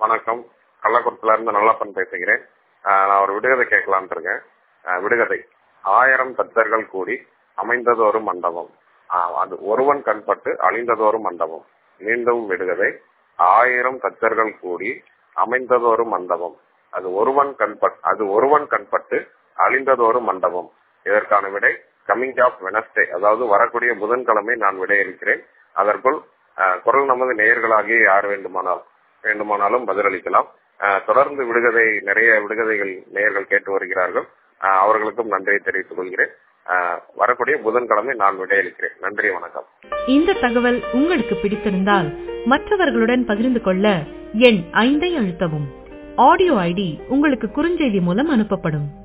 வணக்கம் கள்ளக்குளத்துல இருந்து நல்லப்பன் பேசுகிறேன் ஆஹ் நான் ஒரு விடுகதை கேட்கலான்ட்டு இருக்கேன் ஆஹ் விடுகதை ஆயிரம் தத்தர்கள் கூடி அமைந்ததொரு மண்டபம் ஆஹ் அது ஒருவன் கண்பட்டு அழிந்ததொரு மண்டபம் மீண்டும் விடுகதை ஆயிரம் தச்சர்கள் கூடி அமைந்ததொரு மண்டபம் அது ஒருவன் கண்பட் அது ஒருவன் கண்பட்டு அழிந்ததொரு மண்டபம் இதற்கான விடை கமிங் ஆஃப் வெனஸ்டே அதாவது வரக்கூடிய புதன்கிழமை நான் விடையளிக்கிறேன் அதற்குள் ஆஹ், குரல் நமது நேயர்களாகிய யார் வேண்டுமானால் வேண்டுமானாலும் பதிலளிக்கலாம் ஆஹ், தொடர்ந்து விடுகதை நிறைய விடுகதைகள் நேயர்கள் கேட்டு வருகிறார்கள் ஆஹ், அவர்களுக்கும் நன்றியை தெரிவித்துக் கொள்கிறேன் ஆஹ், வரக்கூடிய புதன்கிழமை நான் விடையளிக்கிறேன் நன்றி வணக்கம் இந்த தகவல் உங்களுக்கு பிடித்திருந்தால் மற்றவர்களுடன் பகிர்ந்து கொள்ள எண் ஐந்தை அழுத்தவும் ஆடியோ ஐடி உங்களுக்கு குறுஞ்செய்தி மூலம் அனுப்பப்படும்